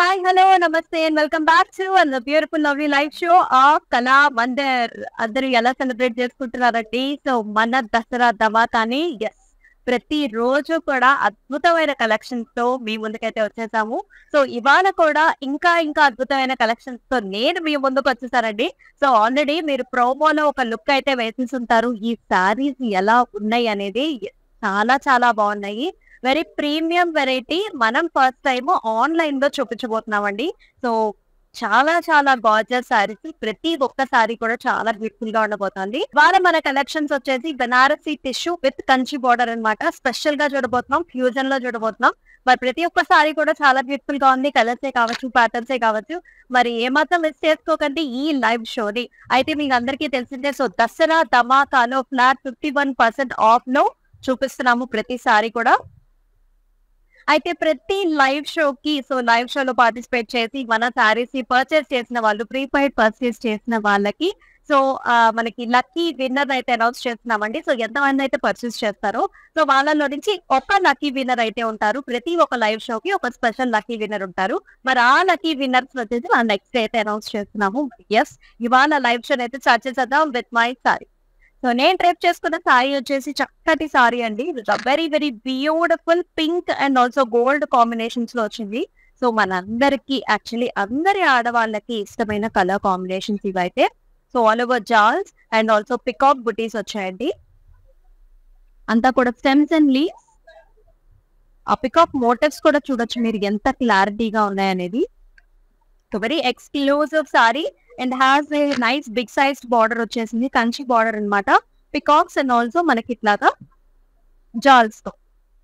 Hi hello నమస్తే and welcome back to and beautiful lovely live show of Kala Mandir అందరూ ఎలా celebrate చేసుకుంటున్నారండి so మన Dasara ధమాకాని yes ప్రతి రోజు కూడా అద్భుతమైన కలెక్షన్స్ తో మీ ముందుకైతే వచ్చేసాము సో ఇవాళ కూడా ఇంకా ఇంకా అద్భుతమైన కలెక్షన్స్ తో నేను మీ ముందుకు వచ్చేసానండి సో ఆల్రెడీ మీరు ప్రోమోలో ఒక లుక్ అయితే వేసేసి ఉంటారు ఈ సారీస్ ఎలా ఉన్నాయి అనేది చాలా చాలా బాగున్నాయి వెరీ ప్రీమియం వెరైటీ మనం ఫస్ట్ టైం ఆన్లైన్ లో చూపించబోతున్నామండి సో చాలా చాలా గార్జర్ సారీస్ ప్రతి ఒక్క సారీ కూడా చాలా బ్యూటిఫుల్ గా ఉండబోతుంది ఇవాళ మన కలెక్షన్స్ వచ్చేసి Banarasi tissue with Kanchi border అన్నమాట స్పెషల్ గా చూడబోతున్నాం ఫ్యూజన్ లో చూడబోతున్నాం మరి ప్రతి ఒక్క సారీ కూడా చాలా బ్యూటిఫుల్ గా ఉంది కలర్స్ ఏ కావచ్చు ప్యాటర్న్స్ ఏ కావచ్చు మరి ఏమాత్రం మిస్ చేసుకోకండి ఈ లైవ్ షోని అయితే మీకు అందరికీ తెలిసిందే సో దసరా ధమాకాలో flat fifty one percent off లో చూపిస్తున్నాము ప్రతిసారి కూడా అయితే ప్రతి లైవ్ షోకి సో లైవ్ షోలో పార్టిసిపేట్ చేసి మన సారీస్ పర్చేస్ చేసిన వాళ్ళు ప్రీపెయిడ్ పర్చేస్ చేసిన వాళ్ళకి సో ఆ, మనకి లక్కీ విన్నర్ అయితే అనౌన్స్ చేస్తున్నామండి సో ఎంతమంది అయితే పర్చేస్ చేస్తారో సో వాళ్ళలో నుంచి ఒక లక్కీ విన్నర్ అయితే ఉంటారు ప్రతి ఒక్క లైవ్ షోకి ఒక స్పెషల్ లక్కీ విన్నర్ ఉంటారు మరి ఆ లక్కీ విన్నర్స్ వచ్చేసి మనం నెక్స్ట్ అయితే అనౌన్స్ చేస్తున్నాము ఎస్ ఇవాళ లైవ్ షో అయితే స్టార్ట్ చేసేద్దాం విత్ మై సారీ సో నేను ట్రేప్ చేసుకున్న సారీ వచ్చేసి చక్కటి సారీ అండి very very beautiful pink and also gold combinations లో వచ్చింది సో మనందరికి యాక్చువల్లీ అందరి ఆడవాళ్ళకి ఇష్టమైన కలర్ కాంబినేషన్స్ ఇవైతే సో ఆల్ ఓవర్ జాల్స్ అండ్ ఆల్సో పికాక్ బుటీస్ వచ్చాయండి అంతా కూడా స్టెమ్స్ అండ్ లీవ్స్ ఆ పికాక్ మోటివ్స్ కూడా చూడొచ్చు మీరు ఎంత క్లారిటీగా ఉన్నాయనేది so very exclusive sari and has a nice big size border వచ్చేసింది కంచి బార్డర్ అన్నమాట పికాక్స్ అండ్ ఆల్సో మనకి ఇట్లాగా జాల్స్ తో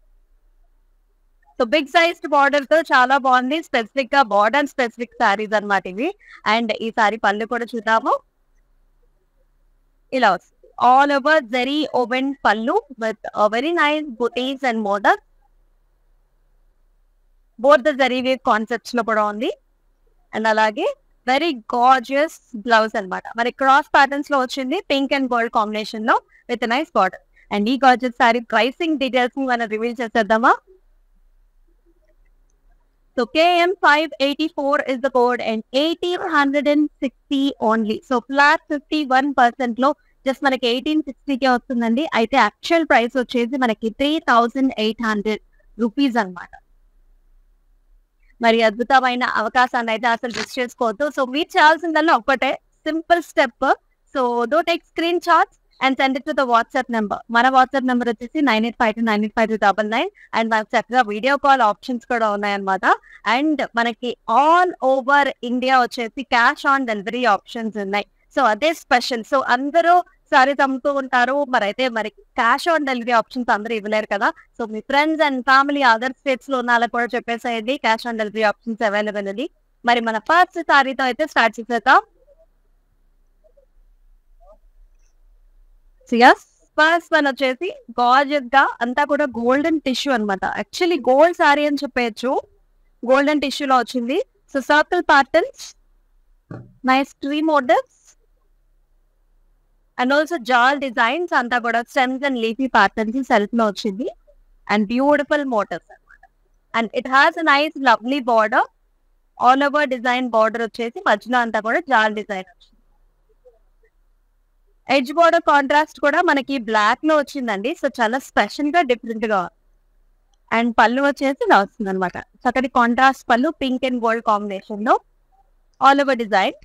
సో బిగ్ సైజ్డ్ బార్డర్ తో చాలా బాగుంది స్పెసిఫిక్ గా బార్డర్ స్పెసిఫిక్ సారీస్ అన్నమాట ఇవి అండ్ ఈ సారీ పళ్ళు కూడా చూద్దాము ఇలా వస్తుంది ఆల్ ఓవర్ జెరీ ఓవెన్ పళ్ళు విత్ వెరీ నైస్ బుటీస్ and model both the zari weave concepts లో కూడా ఉంది అండ్ అలాగే వెరీ గార్జియస్ బ్లౌజ్ అన్నమాట మరి క్రాస్ ప్యాటర్న్స్ లో వచ్చింది పింక్ అండ్ గోల్డ్ కాంబినేషన్ లో విత్ నైస్ బార్డర్ అండ్ ఈ గార్జియస్ సారీ ప్రైసింగ్ డీటెయిల్స్ మనం రివీల్ చేసేద్దామా so KM five eighty four is the code and eighteen hundred and sixty only so flat fifty one percent లో just మనకి eighteen సిక్స్టీకే వస్తుందండి అయితే actual price వచ్చేసి మనకి three thousand eight hundred rupees అన్నమాట మరి అద్భుతమైన అవకాశాన్ని అయితే అసలు మిస్ చేసుకోవద్దు సో మీరు చేయాల్సిందల్లా ఒక్కటే simple step so do take screenshots and send it to the WhatsApp number మన వాట్సాప్ నెంబర్ వచ్చేసి nine eight five two nine eight five two double nine and మనకు చక్కగా వీడియో కాల్ ఆప్షన్స్ కూడా ఉన్నాయన్నమాట and మనకి all over India వచ్చేసి cash on delivery options ఉన్నాయి so అదే స్పెషల్ సో అందరూ సారీస్ అమ్ముతూ ఉంటారు మరి అయితే మరి క్యాష్ ఆన్ డెలివరీ ఆప్షన్స్ అందరూ ఇవ్వలేరు కదా సో మీ friends and family other states లో ఉన్న వాళ్ళకి కూడా చెప్పేసేయండి cash on delivery options available అది మరి మన ఫస్ట్ సారీతో అయితే స్టార్ట్ చేసేద్దాం ఫస్ట్ వన్ వచ్చేసి గార్జియస్ గా అంతా కూడా గోల్డెన్ టిష్యూ అన్నమాట యాక్చువల్లీ గోల్డ్ సారీ అని చెప్పేయచ్చు గోల్డెన్ టిష్యూ లో వచ్చింది so circle patterns nice tree models and also jaal designs అంతా కూడా stems and leafy patterns self లో వచ్చింది అండ్ బ్యూటిఫుల్ మోటర్స్ అనమాట and it has a nice lovely border all over design border వచ్చేసి మధ్యలో అంతా కూడా జాల్ డిజైన్ వచ్చింది ఎడ్జ్ బార్డర్ కాంట్రాస్ట్ కూడా మనకి బ్లాక్ లో వచ్చిందండి సో చాలా స్పెషల్ గా డిఫరెంట్ గా అండ్ పళ్ళు వచ్చేసి ఇలా వస్తుంది అనమాట చక్కటి contrast pallu pink and gold combination లో all over design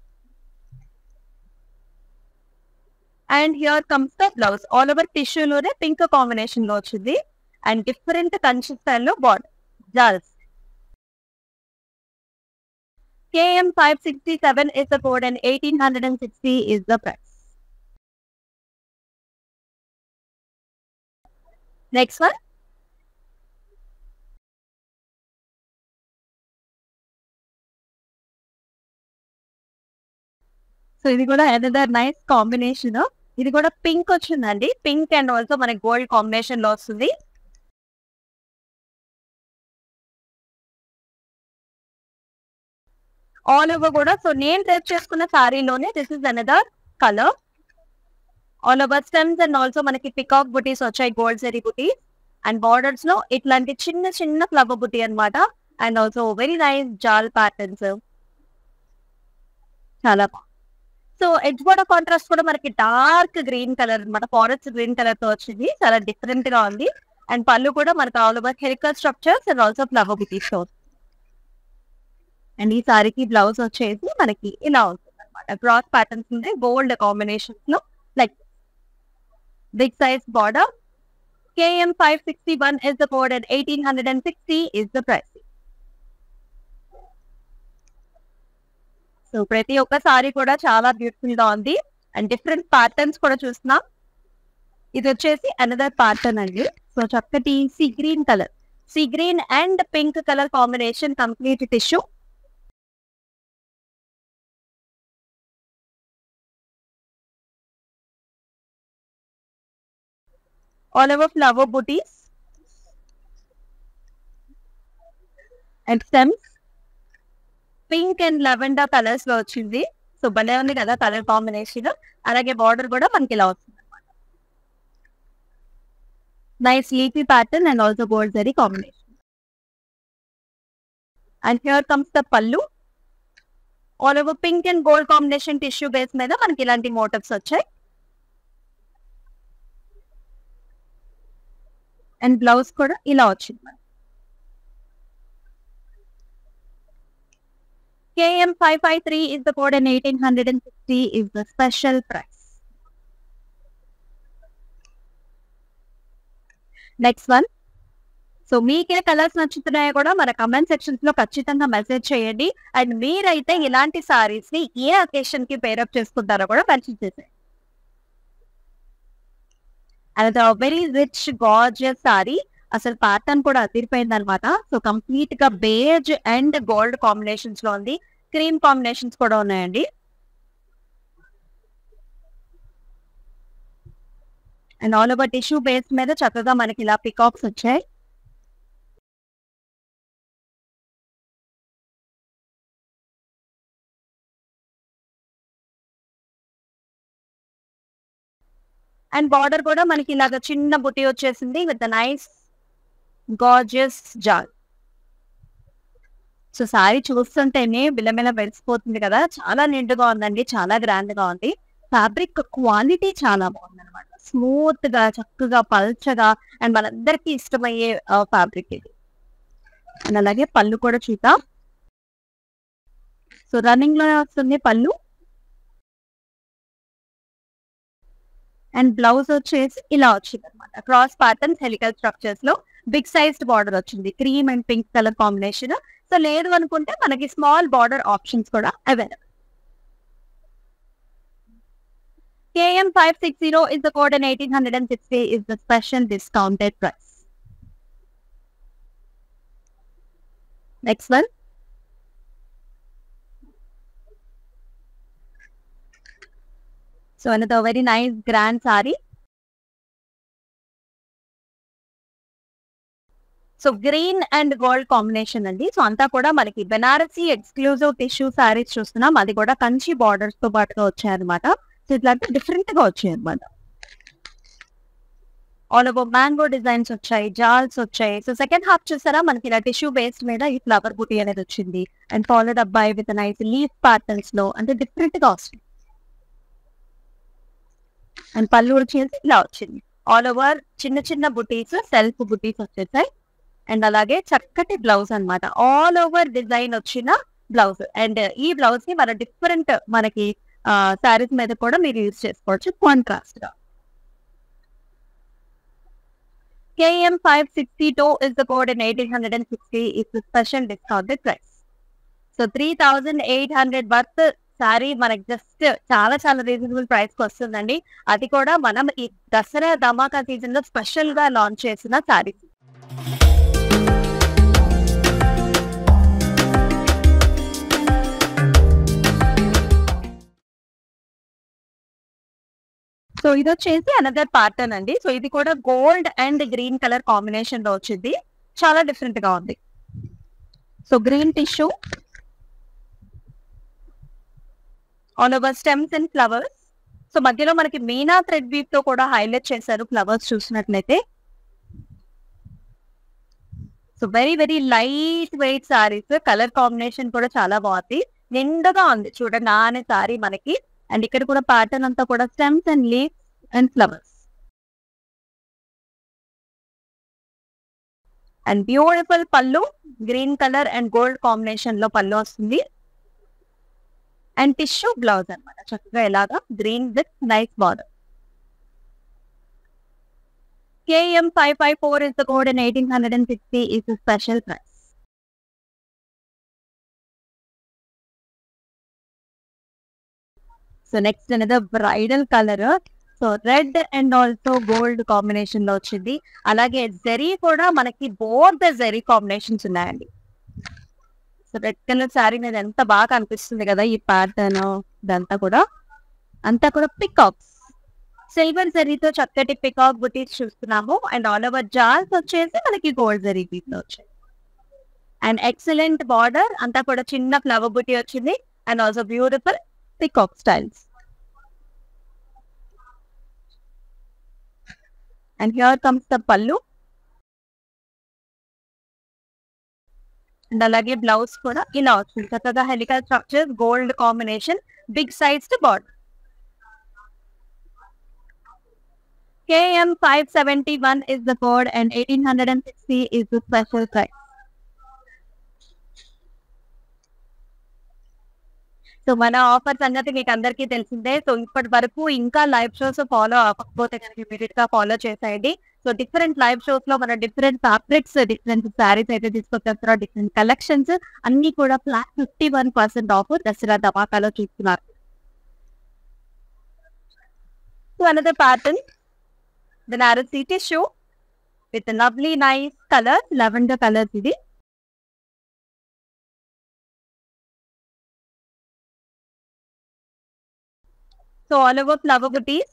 and here comes the blouse all over టిష్యూలోనే పింక్ కాంబినేషన్ లో వచ్చింది అండ్ డిఫరెంట్ కంచి స్టైల్లో border jaals KM five sixty seven is the code and eighteen hundred and sixty is the price next one so ఇది కూడా another nice combination ఇది కూడా pink వచ్చిందండి pink and also మనకి గోల్డ్ కాంబినేషన్ లో వస్తుంది ఆల్ ఓవర్ కూడా సో నేను డ్రెస్ చేసుకున్న సారీలోనే this is another colour all over stems and also మనకి పికాక్ బుటీస్ వచ్చాయి గోల్డ్ జరీ బుటీస్ అండ్ బార్డర్స్ లో ఇట్లాంటి చిన్న చిన్న ఫ్లవర్ బుటీ అన్నమాట and also very nice jaal patterns చాలా బాగుంది సో ఎడ్జ్ బోర్డర్ కాంట్రాస్ట్ కూడా మనకి డార్క్ గ్రీన్ కలర్ అనమాట ఫారెస్ట్ గ్రీన్ కలర్ తో వచ్చింది చాలా డిఫరెంట్ గా ఉంది అండ్ పళ్ళు కూడా మనకు all over helical structures and also flower butis and ఈ సారీకి బ్లౌజ్ వచ్చేసి మనకి ఇలా ఉంటుంది అనమాట క్రాస్ ప్యాటర్న్స్ ఉంటాయి గోల్డ్ కాంబినేషన్స్ లో like big size border KM five sixty one is the code and eighteen hundred and sixty is the price so ప్రతి ఒక్క సారీ కూడా చాలా బ్యూటిఫుల్ గా ఉంది అండ్ డిఫరెంట్ ప్యాటర్న్స్ కూడా చూస్తున్నాం ఇది వచ్చేసి అనదర్ ప్యాటర్న్ అండి సో చక్కటి sea green colour sea green and pink colour combination complete tissue all over flower booties and stems pink and lavender colours లో వచ్చింది సో భలే ఉంది కదా కలర్ కాంబినేషన్ అలాగే బార్డర్ కూడా మనకి ఇలా వస్తుంది అనమాట nice leafy pattern and also gold zari combination and here comes the pallu all over pink and gold combination tissue base మీద మనకి ఇలాంటి మోటివ్స్ వచ్చాయి అండ్ బ్లౌజ్ కూడా ఇలా వచ్చింది KM five five three is the code and eighteen hundred and sixty is the special price next one so మీకే colours నచ్చుతున్నాయో కూడా మన కమెంట్ సెక్షన్స్ లో ఖచ్చితంగా మెసేజ్ చేయండి అండ్ మీరైతే ఇలాంటి సారీస్ ని ఏ అకేషన్ కి పేరప్ చేసుకుంటారో కూడా మెన్షన్ చేసేయండి and very rich gorgeous sari అసలు ప్యాటర్న్ కూడా అదిరిపోయింది అనమాట సో కంప్లీట్ గా బేజ్ అండ్ గోల్డ్ కాంబినేషన్స్ లో ఉంది క్రీమ్ కాంబినేషన్స్ కూడా ఉన్నాయండి and all over tissue base మీద చక్కగా మనకి ఇలా పికాక్స్ వచ్చాయి అండ్ బార్డర్ కూడా మనకి ఇలాగ చిన్న బుట్టి వచ్చేసింది with nice gorgeous jaal so sari చూస్తుంటేనే బిల్లమిల్ల వెలిసిపోతుంది కదా చాలా నిండుగా ఉందండి చాలా గ్రాండ్ గా ఉంది ఫ్యాబ్రిక్ క్వాలిటీ చాలా బాగుంది అనమాట స్మూత్ గా చక్కగా పల్చగా అండ్ మనందరికి ఇష్టమయ్యే ఫ్యాబ్రిక్ ఇది అండ్ అలాగే పళ్ళు కూడా చూద్దాం సో రన్నింగ్ లో వస్తుంది పళ్ళు అండ్ బ్లౌజ్ వచ్చేసి ఇలా వచ్చింది అనమాట క్రాస్ ప్యాటర్న్స్ హెలికల్ స్ట్రక్చర్స్ లో బిగ్ సైజ్డ్ బార్డర్ వచ్చింది cream and pink colour combination so లేదు అనుకుంటే మనకి స్మాల్ బార్డర్ ఆప్షన్స్ కూడా available KM five six zero is the code and eighteen hundred and sixty is the special discounted price next one so another very nice grand saree so green and gold combination అండి so అంతా కూడా మనకి Banarasi exclusive tissue saris చూస్తున్నాం అది కూడా Kanchi borders తో పాటుగా వచ్చాయన్నమాట సో ఇట్లాంటి డిఫరెంట్ గా వచ్చాయి అనమాట ఆల్ ఓవర్ మ్యాంగో డిజైన్స్ వచ్చాయి జాల్స్ వచ్చాయి సో సెకండ్ హాఫ్ చూసారా మనకి ఇలా టిష్యూ బేస్డ్ మీద ఈ ఫ్లవర్ బుటీ అనేది వచ్చింది అండ్ ఫాలోడ్ అబ్బాయి విత్ నైస్ లీఫ్ ప్యాటర్న్స్ లో అంటే డిఫరెంట్ గా వస్తుంది అండ్ పళ్ళు వచ్చేసి ఇలా వచ్చింది ఆల్ ఓవర్ చిన్న చిన్న బుటీస్ సెల్ఫ్ బుటీస్ వచ్చేసాయి అండ్ అలాగే చక్కటి బ్లౌజ్ అన్నమాట ఆల్ ఓవర్ డిజైన్ వచ్చిన బ్లౌజ్ అండ్ ఈ బ్లౌజ్ ని మన డిఫరెంట్ మనకి శారీస్ మీద కూడా మీరు యూజ్ చేసుకోవచ్చు కాంట్రాస్ట్ గా KM five sixty two is the code and eighteen hundred and sixty is special discounted price so three thousand eight hundred worth sari మనకి జస్ట్ చాలా చాలా రీజనబుల్ ప్రైస్ కి వస్తుందండి అది కూడా మనం ఈ దసరా ధమాకా సీజన్ లో స్పెషల్ గా లాంచ్ చేసిన సారీస్ సో ఇది వచ్చేసి అనదర్ ప్యాటర్న్ అండి సో ఇది కూడా gold and green colour combination లో వచ్చింది చాలా డిఫరెంట్ గా ఉంది so green tissue all over stems and flowers so మధ్యలో మనకి మీనా థ్రెడ్ వీప్ తో కూడా హైలైట్ చేశారు ఫ్లవర్స్ చూసినట్లయితే so very very light weight saris colour combination కూడా చాలా బాగుంది నిండుగా ఉంది చూడండి ఆ అనే సారీ మనకి అండ్ ఇక్కడ కూడా ప్యాటర్న్ అంతా కూడా stems and leaves and flowers and beautiful pallu green colour and gold combination లో పళ్ళు వస్తుంది అండ్ టిష్యూ బ్లౌజ్ అన్నమాట చక్కగా ఇలాగా green with nice border KM five five four is the code and eighteen hundred and sixty is the special price. So next అనేది bridal colour so red and also gold combination లో వచ్చింది అలాగే జరీ కూడా మనకి both the zari combinations ఉన్నాయండి so red colour sari మీద ఎంత బాగా అనిపిస్తుంది కదా ఈ ప్యాటర్న్ ఇదంతా కూడా అంతా కూడా పికాక్స్ సిల్వర్ జరీతో చక్కటి పికాక్ బుటీస్ చూస్తున్నాము అండ్ ఆల్ ఓవర్ జాల్స్ వచ్చేసి మనకి గోల్డ్ జరీ పీస్ వచ్చాయి అండ్ ఎక్సలెంట్ బార్డర్ అంతా కూడా చిన్న ఫ్లవర్ బుటీ వచ్చింది and also beautiful peacock styles and here comes the pallu and అలాగే బ్లౌజ్ కూడా ఇలా వచ్చింది చక్కగా helical structure gold combination big size border KM 571 is the code and 1860 is the special price. So మన ఆఫర్ సంగతి మీకు అందరికీ తెలిసిందే సో ఇప్పటి వరకు ఇంకా లైవ్ షోస్ ఫాలో అవ్వకపోతే కనుక ఇమీడియట్ గా ఫాలో చేసేయండి సో డిఫరెంట్ లైవ్ షోస్ లో మన డిఫరెంట్ ఫ్యాబ్రిక్స్ డిఫరెంట్ శారీస్ అయితే తీసుకొచ్చేస్తారో డిఫరెంట్ కలెక్షన్స్ అన్ని కూడా flat fifty one percent off Dasara ధమాకాలో చూస్తున్నారు so another pattern Banarasi tissue with lovely nice colour lavender colours ఇది so all over flower butis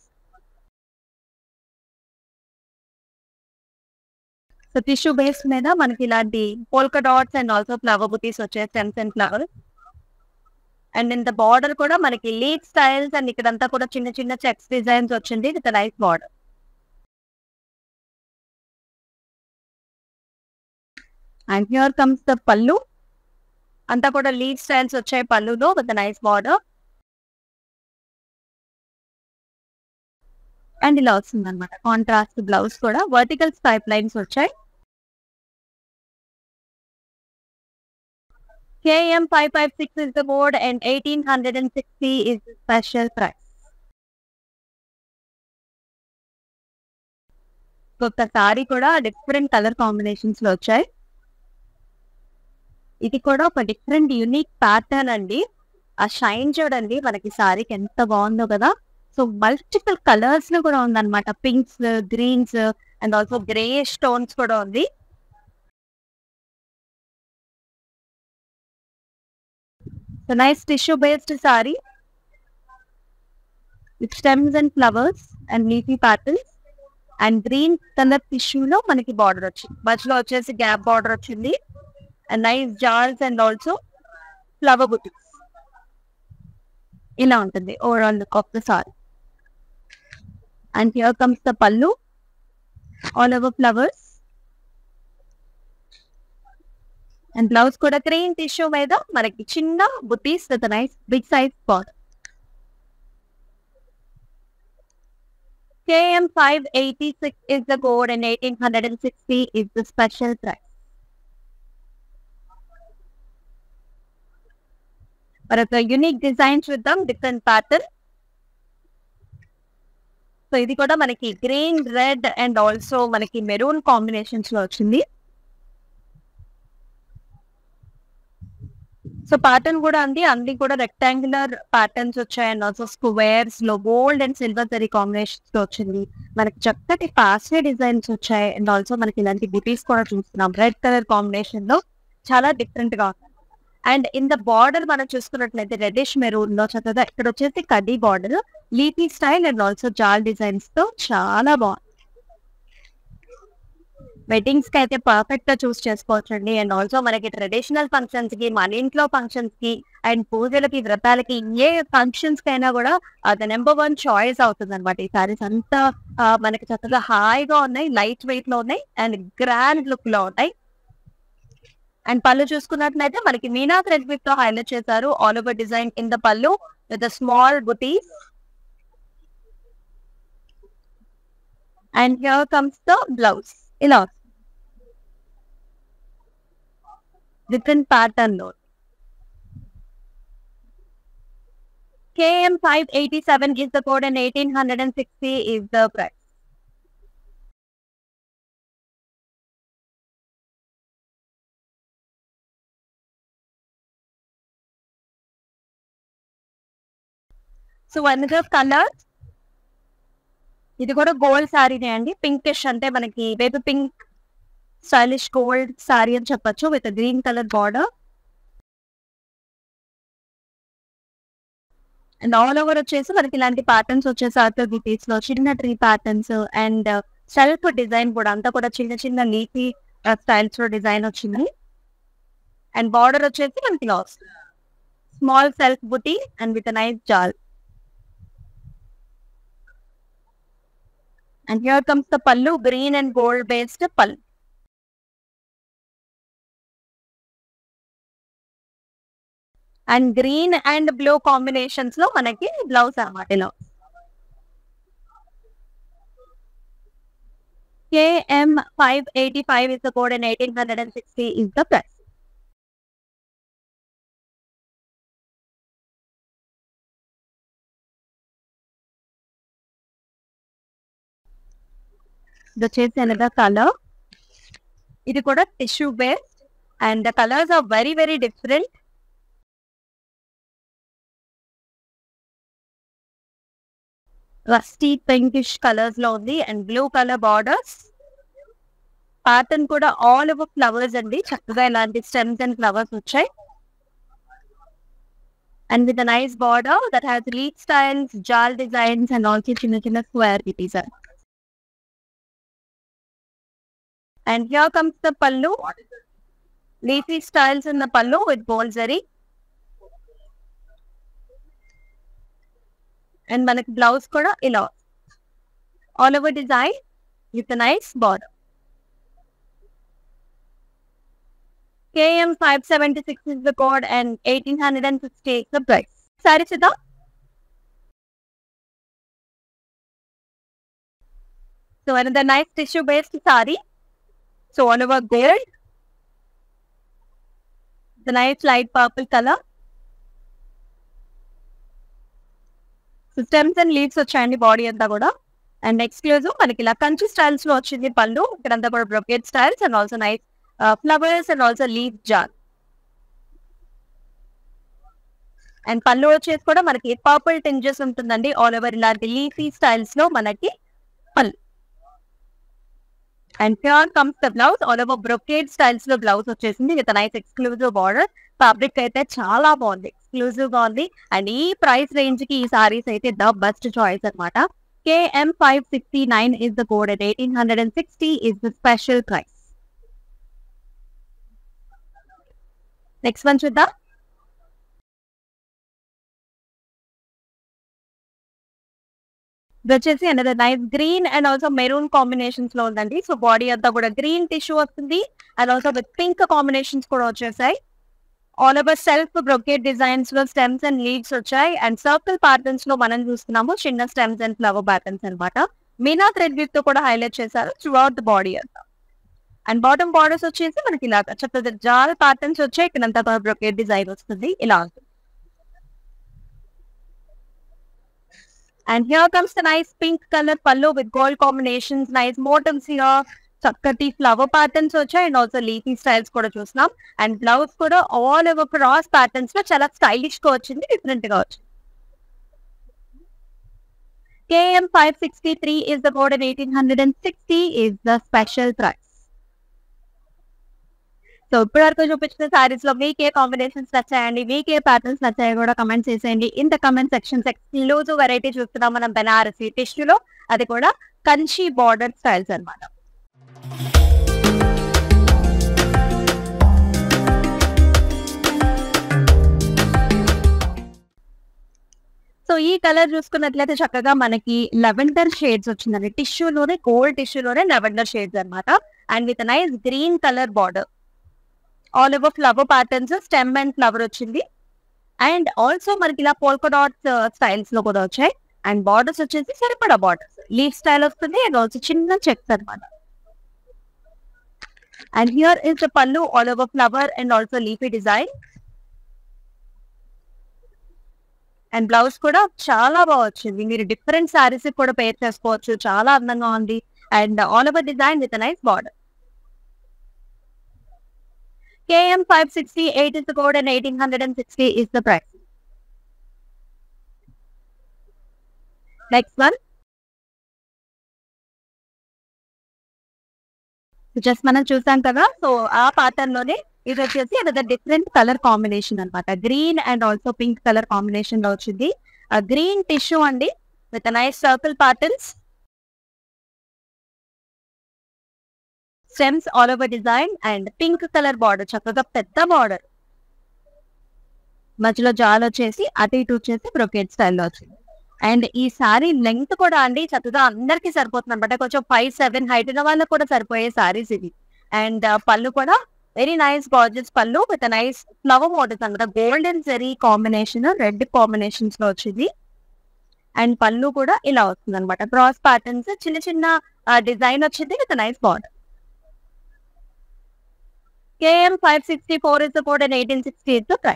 so tissue base మీద మనకి ఇలాంటి polka dots and also flower butis వచ్చాయి stems and flower and in the border కూడా మనకి lead styles and ఇక్కడంతా కూడా చిన్న చిన్న చెక్స్ డిజైన్స్ వచ్చింది with nice border and here comes the pallu అంతా కూడా లీవ్ స్టైల్స్ వచ్చాయి పళ్ళులో విత్ నైస్ బార్డర్ అండ్ ఇలా వస్తుంది అనమాట కాంట్రాస్ట్ బ్లౌజ్ కూడా వర్టికల్ స్పైప్ లైన్స్ వచ్చాయి KM five five six is the board and eighteen hundred and sixty is special price ఒక్కసారి కూడా డిఫరెంట్ కలర్ కాంబినేషన్స్ లో వచ్చాయి ఇది కూడా ఒక డిఫరెంట్ యూనిక్ ప్యాటర్న్ అండి ఆ షైన్ చూడండి మనకి సారీకి ఎంత బాగుందో కదా సో మల్టిపుల్ కలర్స్ లో కూడా ఉందన్నమాట pinks greens and also grey stones కూడా ఉంది so nice tissue based sari with stems and flowers and leafy patterns and green colour టిష్యూలో మనకి బార్డర్ వచ్చింది మధ్యలో వచ్చేసి గ్యాప్ బార్డర్ వచ్చింది and nice jaals and also flower butis ఇలా ఉంటుంది overall look of the sari and here comes the pallu all over flowers and blouse కూడా cream tissue మీద మనకి చిన్న butis with nice big size border KM 586 is the code and 1860 is the special price. మరొక unique design చూద్దాం different pattern so ఇది కూడా మనకి green red and also మనకి మెరూన్ కాంబినేషన్స్ లో వచ్చింది సో ప్యాటర్న్ కూడా అంది అన్ని కూడా రెక్టాంగులర్ ప్యాటర్న్స్ వచ్చాయి అండ్ ఆల్సో స్క్వేర్స్ లో gold and silver zari combinations లో వచ్చింది మనకి చక్కటి పాస్వే డిజైన్స్ వచ్చాయి అండ్ ఆల్సో మనకి ఇలాంటి బుటీస్ కూడా చూస్తున్నాం రెడ్ కలర్ కాంబినేషన్ లో చాలా డిఫరెంట్ గా ఉంది అండ్ ఇన్ ద బార్డర్ మనం చూసుకున్నట్లయితే రెడిష్ మెరూన్ లో చక్కగా ఇక్కడ వచ్చేసి కడ్డీ border leafy style and also jaal designs తో చాలా బాగుంది వెడ్డింగ్స్ కి అయితే పర్ఫెక్ట్ గా చూస్ చేసుకోవచ్చండి అండ్ ఆల్సో మనకి ట్రెడిషనల్ ఫంక్షన్స్ కి మన ఇంట్లో ఫంక్షన్స్ కి అండ్ పూజలకి వ్రతాలకి ఏ ఫంక్షన్స్ కైనా కూడా అది నెంబర్ వన్ చాయిస్ అవుతుంది అనమాట ఈ సారీస్ అంతా ఆ, మనకి చక్కగా హాయిగా ఉన్నాయి లైట్ వెయిట్ లో ఉన్నాయి అండ్ గ్రాండ్ లుక్ లో ఉన్నాయి అండ్ పళ్ళు చూసుకున్నట్లయితే మనకి మీనా థ్రెడ్ విత్ తో హైలైట్ చేశారు all over design in the pallu with small butis and here comes the blouse ఇలా డిఫరెంట్ ప్యాటర్న్ లో KM 587 is the code and 1860 is the price. So another colour ఇది కూడా గోల్డ్ శారీనే అండి పింకిష్ అంటే మనకి వేపు పింక్ స్టైలిష్ గోల్డ్ శారీ అని చెప్పొచ్చు with green colour border and all over వచ్చేసి మనకి ఇలాంటి ప్యాటర్న్స్ వచ్చేసి ఆర్థర్ బుటీస్ లో చిన్న tree patterns and self design కూడా అంతా కూడా చిన్న చిన్న లీఫీ స్టైల్స్ లో డిజైన్ వచ్చింది అండ్ బార్డర్ వచ్చేసి మనకి లాస్ small self buti and with nice jaal and here comes the pallu green and gold based pallu and green and blue combinations లో మనకి బ్లౌజ్ అన్నమాట ఇలా KM five eighty five is the code and eighteen hundred and sixty is the price ఇది వచ్చేసి అనగా colour ఇది కూడా tissue based and the colours are very very different rusty pinkish colours లో ఉంది and blue colour borders pattern కూడా all over flowers అండి చక్కగా ఇలాంటి స్టెమ్స్ అండ్ ఫ్లవర్స్ వచ్చాయి and with nice border that has lead styles jaal designs and also చిన్న చిన్న square కిటీస్ and here comes the pallu leafy styles in the pallu with బోల్జరీ and మనకి బ్లౌజ్ కూడా ఇలా all over design with nice border KM five seventy six is the code and eighteen hundred and sixty is the price sari చూద్దాం so another nice tissue based sari so all over gold the nice light purple colour stems and leaves వచ్చాయండి body అంతా కూడా and exclusive మనకి ఇలా Kanchi styles లో వచ్చింది పళ్ళు ఇక్కడంతా కూడా brocade styles and also nice flowers and also leave జార్ అండ్ పళ్ళు వచ్చేసి కూడా మనకి పర్పుల్ టింజెస్ ఉంటుందండి ఆల్ ఓవర్ ఇలాంటి లీఫీ స్టైల్స్ లో మనకి pallu and pure comes the blouse all over brocade styles లో బ్లౌజ్ వచ్చేసింది with nice exclusive border fabric అయితే చాలా బాగుంది ఎక్స్క్లూజివ్ గా ఉంది అండ్ ఈ ప్రైస్ రేంజ్ కి ఈ సారీస్ అయితే ద బెస్ట్ చాయిస్ అనమాట KM five sixty nine is the code at eighteen hundred and sixty is the special price next one చూద్దాం ఇది వచ్చేసి another nice green and also maroon combinations లో ఉందండి సో బాడీ అంతా కూడా గ్రీన్ టిష్యూ వస్తుంది and also with pink combinations కూడా వచ్చేసాయి all over self brocade designs లో స్టెమ్స్ అండ్ లీవ్స్ వచ్చాయి అండ్ సర్కిల్ ప్యాటర్న్స్ లో మనం చూస్తున్నాము చిన్న స్టెమ్స్ అండ్ ఫ్లవర్ ప్యాటర్న్స్ అనమాట మీనా థ్రెడ్ విత్ తో కూడా హైలైట్ చేశారు త్రూ అవుట్ ద బాడీ అంతా అండ్ బాటమ్ బార్డర్స్ వచ్చేసి మనకి ఇలా చక్కగా జాల్ ప్యాటర్న్స్ వచ్చాయి ఇక్కడంతా బ్రొకేట్ డిజైన్ వస్తుంది ఇలా ఉంటుంది and here comes the nice pink colour పల్లో with gold combinations nice motifs here చక్కటి ఫ్లవర్ ప్యాటర్న్స్ వచ్చాయి అండ్ ఆల్సో లీఫీ స్టైల్స్ కూడా చూస్తున్నాం అండ్ బ్లౌజ్ కూడా ఆల్ ఓవర్ క్రాస్ ప్యాటర్న్స్ లో చాలా స్టైలిష్ గా వచ్చింది డిఫరెంట్ గా వచ్చింది KM five sixty three is the code and eighteen hundred and sixty is the special price so ఇప్పటి వరకు చూపించిన సారీస్ లో మీకు ఏ కాంబినేషన్స్ నచ్చాయండి మీకు ఏ ప్యాటర్న్స్ నచ్చాయో కూడా కమెంట్ చేసేయండి in the comment section exclusive variety చూస్తున్నాం మనం బెనారసి టిష్యూలో అది కూడా కంచి బార్డర్ స్టైల్స్ అన్నమాట సో ఈ కలర్ చూసుకున్నట్లయితే చక్కగా మనకి లెవెండర్ షేడ్స్ వచ్చిందండి టిష్యూలోనే గోల్డ్ టిష్యూలోనే లెవెండర్ షేడ్స్ అన్నమాట and with nice green colour border all over flower patterns stem and flower వచ్చింది అండ్ ఆల్సో మనకి ఇలా పోల్కో డాట్స్ స్టైల్స్ లో కూడా వచ్చాయి అండ్ బార్డర్స్ వచ్చేసి సరిపడా బార్డర్స్ లీఫ్ స్టైల్ వస్తుంది అండ్ ఆల్సో చిన్న చెక్స్ అనమాట and here is the pallu all over flower and also leafy design and blouse కూడా చాలా బాగా వచ్చింది మీరు డిఫరెంట్ సారీస్ కూడా పేర్ చేసుకోవచ్చు చాలా అందంగా ఉంది and all over design with nice border KM 568 is the code and 1860 is the price. Next one. Just మనం చూసాం కదా సో ఆ పాటర్న్ లోనే ఇది వచ్చేసి అది డిఫరెంట్ కలర్ కాంబినేషన్ అన్నమాట green and also pink colour combination లో వచ్చింది గ్రీన్ టిష్యూ అండి with nice circle patterns stems all over design and pink colour border చక్కగా పెద్ద బార్డర్ మధ్యలో జాల్ వచ్చేసి అటు ఇటు వచ్చేసి బ్రొకెట్ స్టైల్లో వచ్చింది అండ్ ఈ సారీ లెంగ్త్ కూడా అండి చక్కగా అందరికి సరిపోతుంది అనమాట కొంచెం ఫైవ్ సెవెన్ హైట్ ఉన్న వాళ్ళకి కూడా సరిపోయే సారీస్ ఇది అండ్ పళ్ళు కూడా very nice gorgeous pallu with nice flower models అనమాట golden zari combination red combinations లో వచ్చింది అండ్ పళ్ళు కూడా ఇలా వస్తుంది అనమాట క్రాస్ ప్యాటర్న్స్ చిన్న చిన్న డిజైన్ వచ్చింది with nice border KM 564 is the code and 1860 is the price.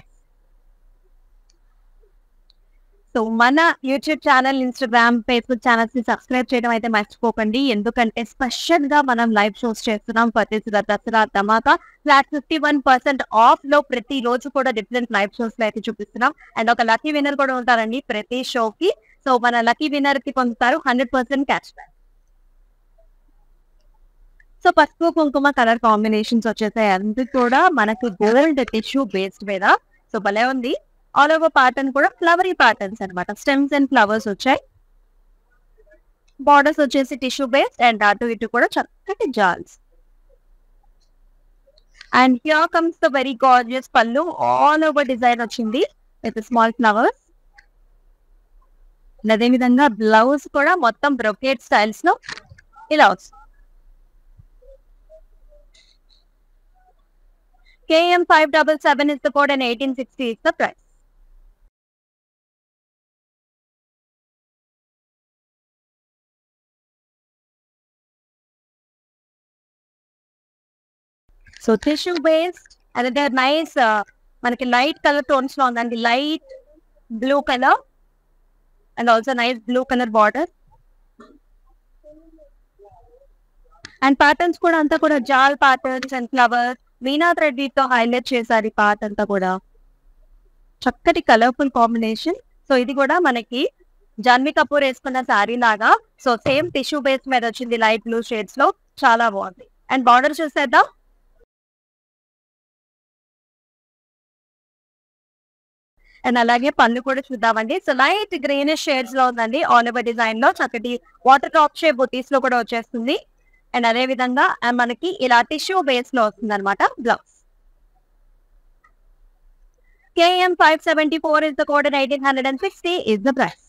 So మన YouTube channel Instagram Facebook channels ని సబ్స్క్రైబ్ చేయడం అయితే మర్చిపోకండి ఎందుకంటే స్పెషల్ గా మనం లైవ్ షోస్ చేస్తున్నాం ప్రతి Dasara Dhamaka flat fifty one percent off లో ప్రతి రోజు కూడా డిఫరెంట్ లైవ్ షోస్ లో అయితే చూపిస్తున్నాం అండ్ ఒక లక్కీ విన్నర్ కూడా ఉంటారండి ప్రతి షోకి సో మన లక్కీ విన్నర్ కి పొందుతారు hundred percent cash back so పసుపు కుంకుమ కలర్ కాంబినేషన్స్ వచ్చేసాయి అది కూడా మనకు గోల్డ్ టిష్యూ బేస్డ్ మీద సో భలే ఉంది ఆల్ ఓవర్ ప్యాటర్న్ కూడా ఫ్లవరీ ప్యాటర్న్స్ అన్నమాట స్టెమ్స్ అండ్ ఫ్లవర్స్ వచ్చాయి బార్డర్స్ వచ్చేసి టిష్యూ బేస్డ్ అండ్ అటు ఇటు కూడా చక్కటి jaals and here comes the very gorgeous pallu all over design వచ్చింది విత్ స్మాల్ ఫ్లవర్స్ అదే విధంగా బ్లౌజ్ కూడా మొత్తం బ్రొకేట్ స్టైల్స్ లో ఇలా వస్తుంది KM 577 is the code and 1860 is the price. So tissue based అదే నైస్ మనకి లైట్ కలర్ టోన్స్ లో ఉందండి light blue colour and also nice blue colour border and patterns కూడా అంతా కూడా jaal patterns and flowers meena thread తో హైలైట్ చేశారు ఈ పార్ట్ అంతా కూడా చక్కటి కలర్ఫుల్ కాంబినేషన్ సో ఇది కూడా మనకి జాన్వీ కపూర్ వేసుకున్న శారీ లాగా సో సేమ్ టిష్యూ బేస్ మీద వచ్చింది లైట్ బ్లూ షేడ్స్ లో చాలా బాగుంది అండ్ బార్డర్ చూసేద్దాం అండ్ అలాగే పళ్ళు కూడా చూద్దామండి సో లైట్ గ్రీనిష్ షేడ్స్ లో ఉందండి ఆల్ ఓవర్ డిజైన్ లో చక్కటి వాటర్ డ్రాప్ షేప్ బుటీస్ లో కూడా వచ్చేస్తుంది అండ్ అదే విధంగా ఆ మనకి ఇలా టిష్యూ బేస్ లో వస్తుంది అనమాట blouse KM five seventy four is the code eighteen hundred and sixty is the price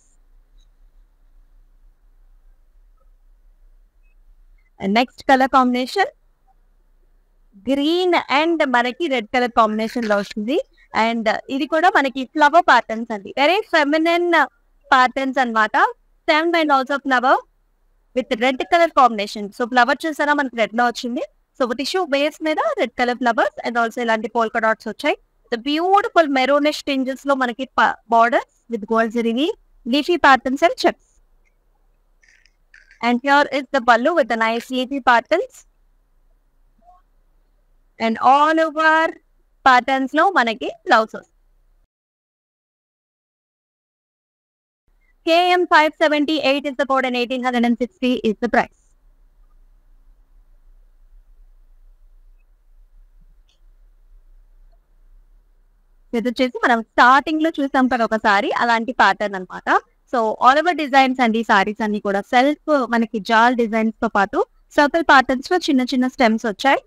next colour combination green and మనకి రెడ్ కలర్ కాంబినేషన్ లో వస్తుంది అండ్ ఇది కూడా మనకి ఫ్లవర్ ప్యాటర్న్స్ అండి వెరీ ఫెమినన్ ప్యాటర్న్స్ అన్నమాట seven and also flower with red colour combination so flower చూసారా మనకి రెడ్ లో వచ్చింది సో టిష్యూ బేస్ మీద red colour flowers and also ఇలాంటి పోల్కా డాట్స్ వచ్చాయి బ్యూటిఫుల్ మెరూనిష్ టింజెస్ లో మనకి బార్డర్స్ విత్ గోల్డ్ జరిగి leafy patterns and checks and here is the pallu with nice leafy patterns and all over patterns లో మనకి blouses KM 578 is the code and 1860 is the price. ఇది వచ్చేసి మనం starting లో చూసాం కదా ఒకసారి అలాంటి ప్యాటర్న్ అన్నమాట సో ఆల్ ఓవర్ డిజైన్స్ అండి సారీస్ అన్ని కూడా సెల్ఫ్ మనకి జాల్ డిజైన్స్ తో పాటు సర్కిల్ ప్యాటర్న్స్ లో చిన్న చిన్న స్టెమ్స్ వచ్చాయి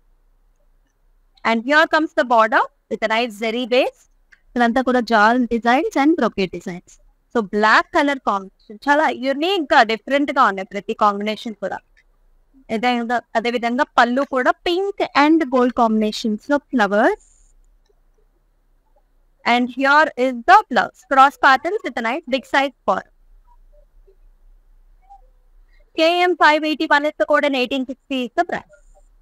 and here comes the border with nice zari base ఇదంతా కూడా jaal designs and brocade designs so black colour combination చాలా యునిక్ గా డిఫరెంట్ గా ఉన్నాయి ప్రతి కాంబినేషన్ కూడా అదే- అదే విధంగా పళ్ళు కూడా పింక్ అండ్ గోల్డ్ కాంబినేషన్స్ లో flowers and here is the blouse cross patterns with night big size for KM 581 is the code and 1860 is the price.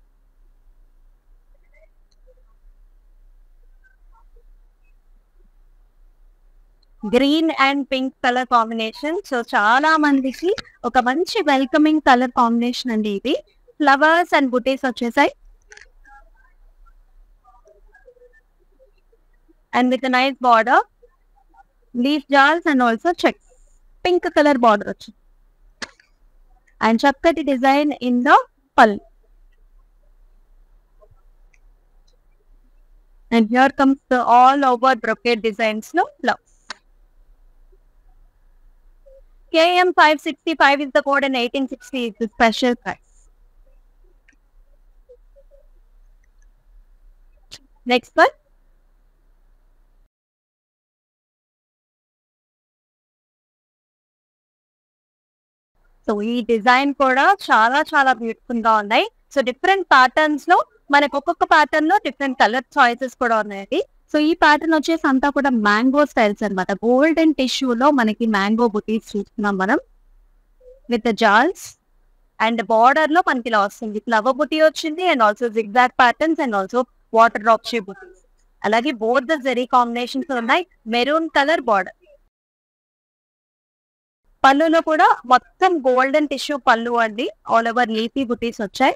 Green and pink colour combination so చాలా మందికి ఒక మంచి welcoming colour combination అండి ఇది flowers and butis వచ్చేసాయి and with nice border leaf jaals and also checks pink colour border వచ్చింది and చక్కటి design in the pallu and here comes the all over brocade designs లో blouse KM 565 is the code and 1860 is the special price. Next one. So ఈ design కూడా చాలా చాలా beautiful గా ఉన్నాయి so different patterns లో మనకు ఒక్కొక్క ప్యాటర్న్ లో డిఫరెంట్ కలర్ చాయిసెస్ కూడా ఉన్నాయండి సో ఈ ప్యాటర్న్ వచ్చేసి అంతా కూడా మ్యాంగో స్టైల్స్ అన్నమాట గోల్డెన్ టిష్యూ లో మనకి మ్యాంగో బుటీస్ చూస్తున్నాం మనం విత్ జాల్స్ అండ్ బార్డర్ లో మనకి ఇలా వస్తుంది ఫ్లవర్ బుటీ వచ్చింది and also zigzag patterns and also water drop shape butis అలాగే బోత్ ద జెరీ కాంబినేషన్స్ ఉన్నాయి మెరూన్ కలర్ బార్డర్ పళ్ళులో కూడా మొత్తం గోల్డెన్ టిష్యూ పళ్ళు అండి ఆల్ ఓవర్ లీఫీ బుటీస్ వచ్చాయి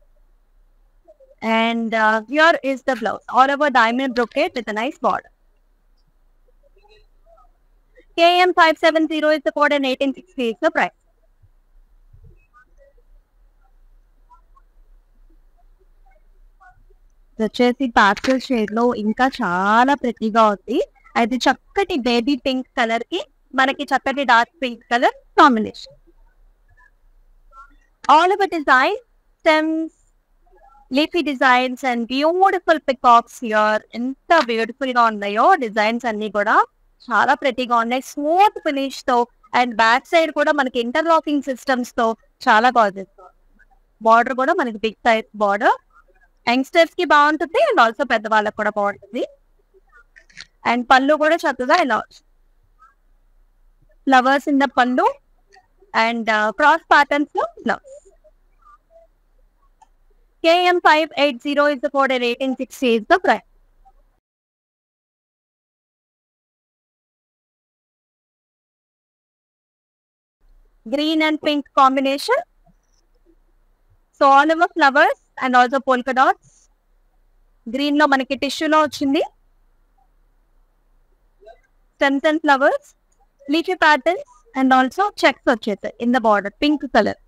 and here is the blouse all over diamond brocade with nice border KM 570 is the code and 1860 is the price. ఇది వచ్చేసి పాస్టల్ shade లో ఇంకా చాలా ప్రతిగా ఉంది అయితే చక్కటి బేబీ పింక్ కలర్ కి మనకి చక్కటి dark pink colour combination all over design stems leafy designs and beautiful peacocks here ఎంత బ్యూటిఫుల్ గా ఉన్నాయో డిజైన్స్ అన్ని కూడా చాలా ప్రతిగా ఉన్నాయి స్మూత్ ఫినిష్ తో అండ్ బ్యాక్ సైడ్ కూడా మనకి ఇంటర్లాకింగ్ సిస్టమ్స్ తో చాలా బాగుంది బార్డర్ కూడా మనకి బిగ్ సైజ్ బార్డర్ యంగ్స్టర్స్ కి బాగుంటుంది అండ్ ఆల్సో పెద్దవాళ్ళకి కూడా బాగుంటుంది అండ్ పళ్ళు కూడా చక్కగా ఇలా flowers in the pallu and cross patterns లో blouse KM 580 is the code and 1860 is the price. Green and pink combination. So all over flowers and also polka dots. Green లో మనకి టిష్యూలో వచ్చింది stems and flowers leafy patterns and also checks వచ్చేసాయి in the border pink colour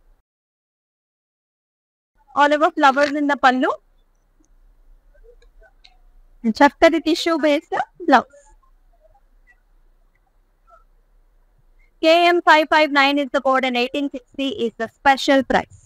all over flowers in the pallu చక్కటి tissue based blouse KM 559 is the code and 1860 is the special price.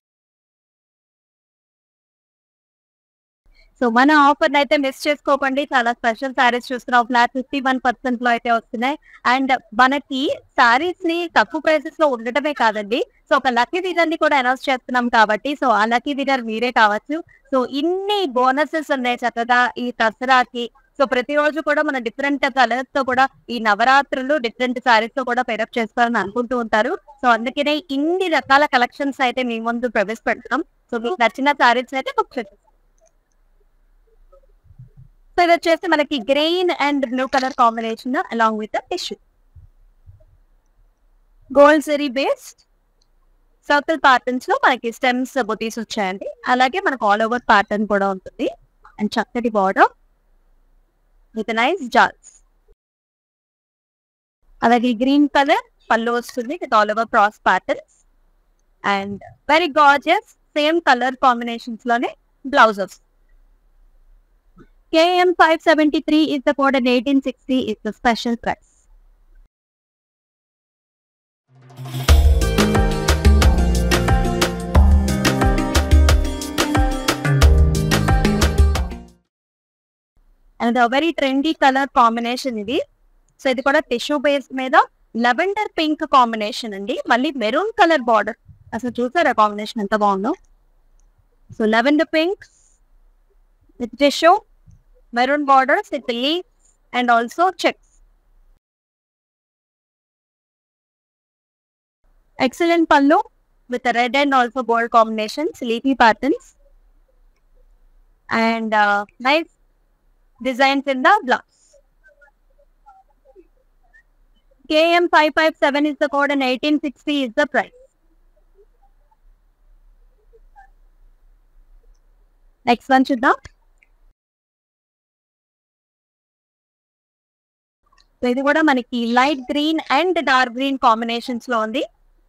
So మన offer అయితే miss చేసుకోకండి చాలా special saris చూస్తున్నాం flat fifty one percent లో అయితే వస్తున్నాయి అండ్ మనకి సారీస్ ని తక్కువ ప్రైసెస్ లో ఉండటమే కాదండి సో ఒక లక్కీ వినర్ ని కూడా అనౌన్స్ చేస్తున్నాం కాబట్టి సో ఆ లక్కీ వినర్ మీరే కావచ్చు సో ఇన్ని బోనసెస్ ఉన్నాయి చక్కగా ఈ దసరాకి సో ప్రతిరోజు కూడా మన డిఫరెంట్ కలర్స్ తో కూడా ఈ నవరాత్రులు డిఫరెంట్ సారీస్ తో కూడా పేరప్ చేసుకోవాలని అనుకుంటూ ఉంటారు సో అందుకనే ఇన్ని రకాల కలెక్షన్స్ అయితే మీ ముందు ప్రవేశపెడతాం సో మీకు నచ్చిన సారీస్ అయితే బుక్ చేస్తాం సో ఇది వచ్చేసి మనకి green and blue colour combination along with tissue gold zari based circle patterns లో మనకి స్టెమ్స్ బొతీస్ వచ్చాయండి అలాగే మనకు ఆల్ ఓవర్ ప్యాటర్న్ కూడా ఉంటుంది అండ్ చక్కటి బార్డర్ విత్ నైస్ జాల్స్ అలాగే గ్రీన్ కలర్ పళ్ళు వస్తుంది with all over cross patterns and very gorgeous same colour combinations లోనే బ్లౌజ్ వస్తుంది KM 573 is the code and 1860 is the special price. And very trendy colour combination ఇది so ఇది కూడా tissue base మీద lavender pink combination అండి మళ్ళీ maroon colour border అసలు చూసారా కాంబినేషన్ ఎంత బాగుందో so lavender pink with tissue maroon borders with leave and also checks excellent pallu with red and also gold combination sleepy patterns and nice designs in the blouse KM557 is the code and 1860 is the price. Next one చూద్దాం so ఇది కూడా మనకి light green and dark green combinations లో ఉంది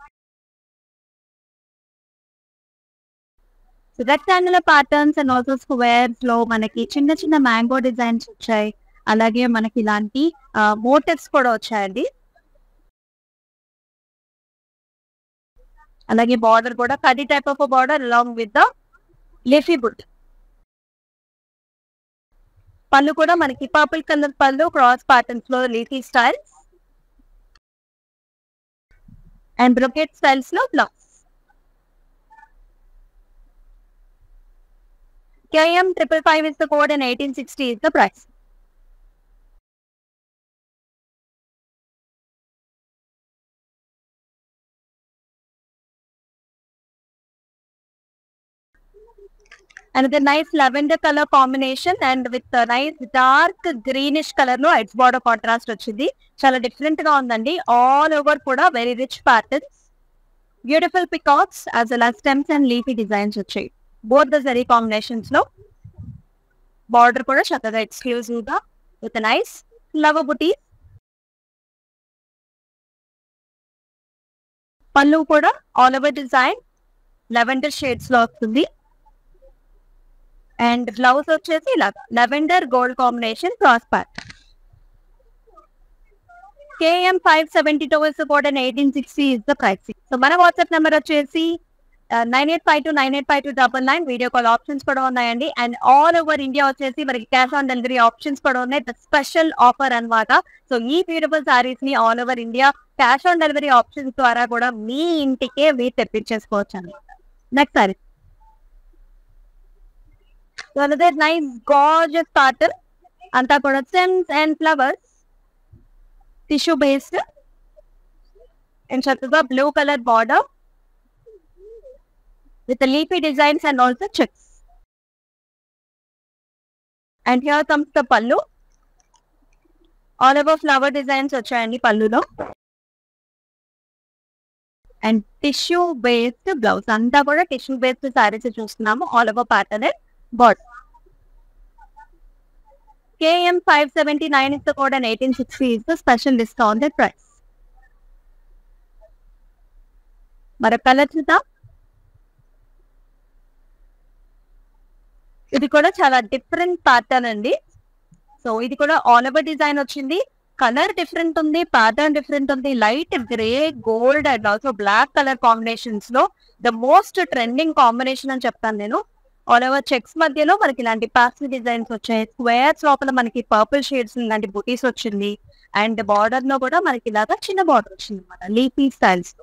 rectangular patterns and also squares లో మనకి చిన్న చిన్న మ్యాంగో డిజైన్స్ వచ్చాయి అలాగే మనకి ఇలాంటి మోటివ్స్ కూడా వచ్చాయండి అలాగే బార్డర్ కూడా కడి type of border along with the leafy buti pallu కూడా మనకి purple colour pallu cross patterns లో leafy style and brocade styles లో blouse KM triple five is the code and eighteen sixty is the price another nice lavender color combination and with a nice dark greenish color లో edge border contrast వచ్చింది చాలా different గా ఉందండి all over కూడా very rich patterns beautiful peacocks as well as stems and leafy designs వచ్చాయి both the zari combinations లో border కూడా చక్కగా ఎక్స్క్లూజివ్ గా with nice love buti pallu కూడా all over design lavender shades లో వస్తుంది అండ్ బ్లౌజ్ వచ్చేసి ఇలా lavender gold combination cross pack KM five seventy two is code and eighteen sixty is the price so మన వాట్సాప్ నెంబర్ వచ్చేసి nine eight five two nine eight five two double nine video call options కూడా ఉన్నాయండి and all over India వచ్చేసి మనకి cash on delivery options కూడా ఉన్నాయి the special offer అన్నమాట so ఈ బ్యూటిఫుల్ సారీస్ ని all over India cash on delivery options ద్వారా కూడా మీ ఇంటికే మీరు తెప్పించేసుకోవచ్చు అండి next sari so another nice gorgeous pattern అంతా కూడా sense and flowers tissue based and చక్కగా blue colour border with leafy designs and also checks and here comes the pallu all over flower designs వచ్చాయండి పళ్ళులో అండ్ టిష్యూ బేస్డ్ బ్లౌజ్ అంతా కూడా tissue based saris చూస్తున్నాము all over pattern and border KM 579 is the code and 1860 is the special discounted price. మరొక colour చూద్దాం ఇది కూడా చాలా డిఫరెంట్ ప్యాటర్న్ అండి సో ఇది కూడా ఆల్ ఓవర్ డిజైన్ వచ్చింది కలర్ డిఫరెంట్ ఉంది ప్యాటర్న్ డిఫరెంట్ ఉంది light grey gold and also black colour combinations లో ద మోస్ట్ ట్రెండింగ్ కాంబినేషన్ అని చెప్తాను నేను ఆల్ ఓవర్ చెక్స్ మధ్యలో మనకి ఇలాంటి పాస్టల్ డిజైన్స్ వచ్చాయి స్క్వేర్స్ లోపల మనకి పర్పుల్ షేడ్స్ ఇలాంటి బుటీస్ వచ్చింది అండ్ బార్డర్ లో కూడా మనకి ఇలాగా చిన్న బార్డర్ వచ్చింది అనమాట లీపీ స్టైల్స్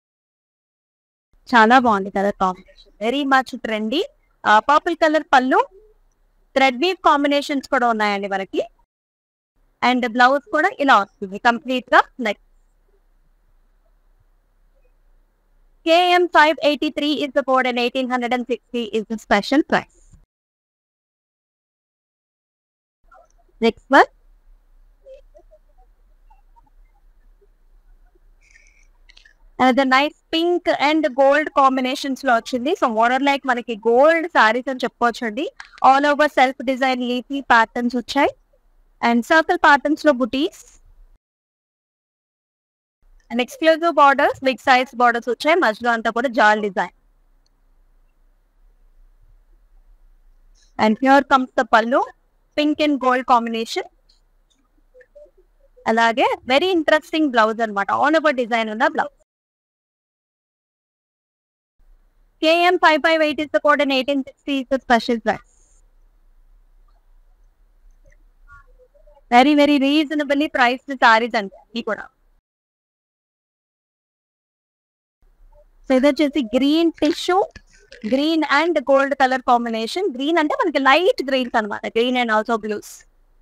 చాలా బాగుంది colour combination very much trendy purple colour pallu thread weave combinations కూడా ఉన్నాయండి మనకి అండ్ బ్లౌజ్ కూడా ఇలా వస్తుంది కంప్లీట్ గా neck KM 583 is the code and 1860 is the special price. Next one. Another nice pink and gold combinations లో వచ్చింది so model like మనకి గోల్డ్ సారీస్ అని చెప్పొచ్చు అండి all over self design leafy patterns వచ్చాయి అండ్ సర్కిల్ ప్యాటర్న్స్ లో butis and exclusive borders big size borders వచ్చాయి మధ్యలో అంతా కూడా jaal design and here comes the pallu pink and gold combination అలాగే వెరీ ఇంట్రెస్టింగ్ బ్లౌజ్ అనమాట ఆల్ ఓవర్ డిజైన్ ఉన్న blouse KM five five eight is the code and eighteen sixty is the special price very very reasonably price saris అండి ఇవి కూడా so ఇది వచ్చేసి green tissue green and gold colour combination green అంటే మనకి light greens అన్నమాట green and also blues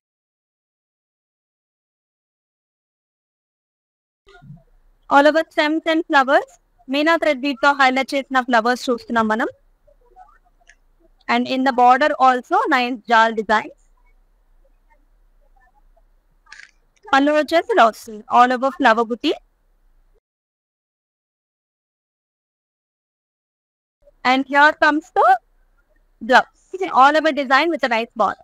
all over stems and flowers meena thread beat తో highlight చేసిన ఫ్లవర్స్ చూస్తున్నాం మనం and in the border also nine jaal designs pallu వచ్చేసి ఇలా వస్తుంది all over flower butti and here comes తో blouse all over design with nice ball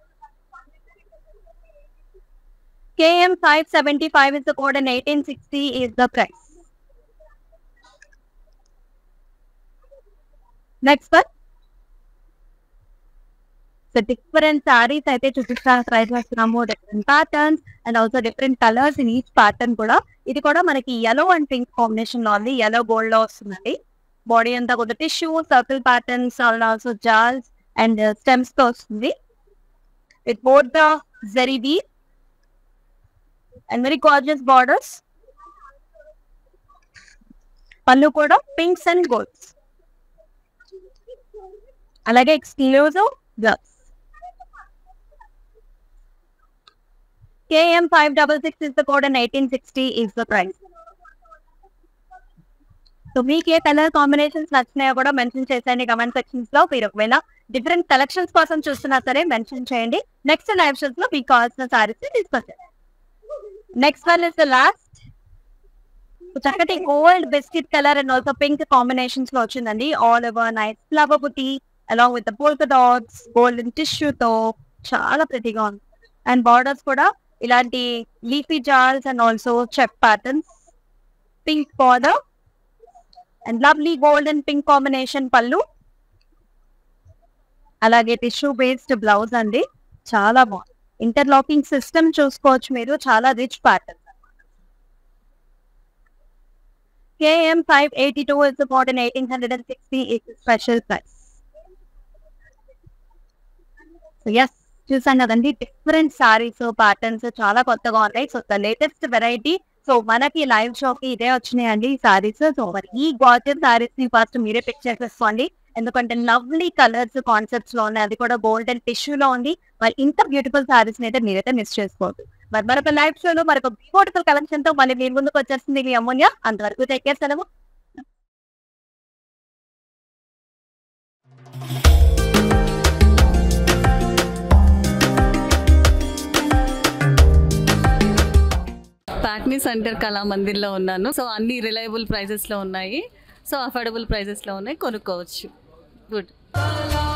KM 575 is the code and 1860 is the price. Next one. So different saris అయితే చూపిస్తాను try చేస్తున్నాము different patterns and also different colours in each pattern కూడా ఇది కూడా మనకి yellow and pink combination లో ఉంది yellow gold లో వస్తుందండి బాడీ అంతా కూడా tissue circle patterns also jaals and stems తో వస్తుంది with both the zari weave and very gorgeous borders pallu కూడా పింక్స్ అండ్ గోల్డ్స్ అలాగే exclusive gloves KM five double six is the code and eighteen sixty is the price so మీకు ఏ colour combinations నచ్చినాయో కూడా mention చేసేయండి comment sections లో మీరు ఒకవేళ different collections కోసం చూస్తున్నా సరే మెన్షన్ చేయండి నెక్స్ట్ లైవ్ షోస్ లో మీకు కావాల్సిన సారీస్ తీసుకొచ్చారు next one is the last చక్కటి gold biscuit colour and also pink combinations లో వచ్చిందండి all over night flower butti along with polka dots golden tissue తో చాలా ప్రెటీగా ఉంది అండ్ బార్డర్స్ కూడా ఇలాంటి leafy jaals and also check patterns pink border and lovely gold and pink combination pallu అలాగే tissue based blouse అండి చాలా బాగుంది ఇంటర్లాకింగ్ సిస్టమ్ చూసుకోవచ్చు మీరు చాలా rich pattern KM five eighty two is modern eighteen hundred and sixty is special price yes చూసాను కదండి different saris patterns చాలా కొత్తగా ఉన్నాయి so the latest variety so మనకి లైవ్ షోకి ఇదే వచ్చినాయండి ఈ సారీస్ సో మరి ఈ గార్జన్ సారీస్ ని ఫస్ట్ మీరే పిక్ చేసేసుకోండి ఎందుకంటే లవ్లీ కలర్స్ కాన్సెప్ట్స్ లో ఉన్నాయి అది కూడా గోల్డెన్ టిష్యూ లో ఉంది మరి ఇంత బ్యూటిఫుల్ సారీస్ అయితే మీరైతే మిస్ చేసుకోవద్దు మరి మరొక లైవ్ షోలో మరొక బ్యూటిఫుల్ కలెక్షన్ తో మళ్ళీ మీ ముందుకు వచ్చేస్తుంది మీ అమూల్య అంతవరకు టేక్ కేర్ సెలవు ప్యాక్నీ సెంటర్ కళా మందిర్లో ఉన్నాను సో అన్ని రిలయబుల్ ప్రైజెస్లో ఉన్నాయి సో అఫోర్డబుల్ ప్రైజెస్లో ఉన్నాయి కొనుక్కోవచ్చు గుడ్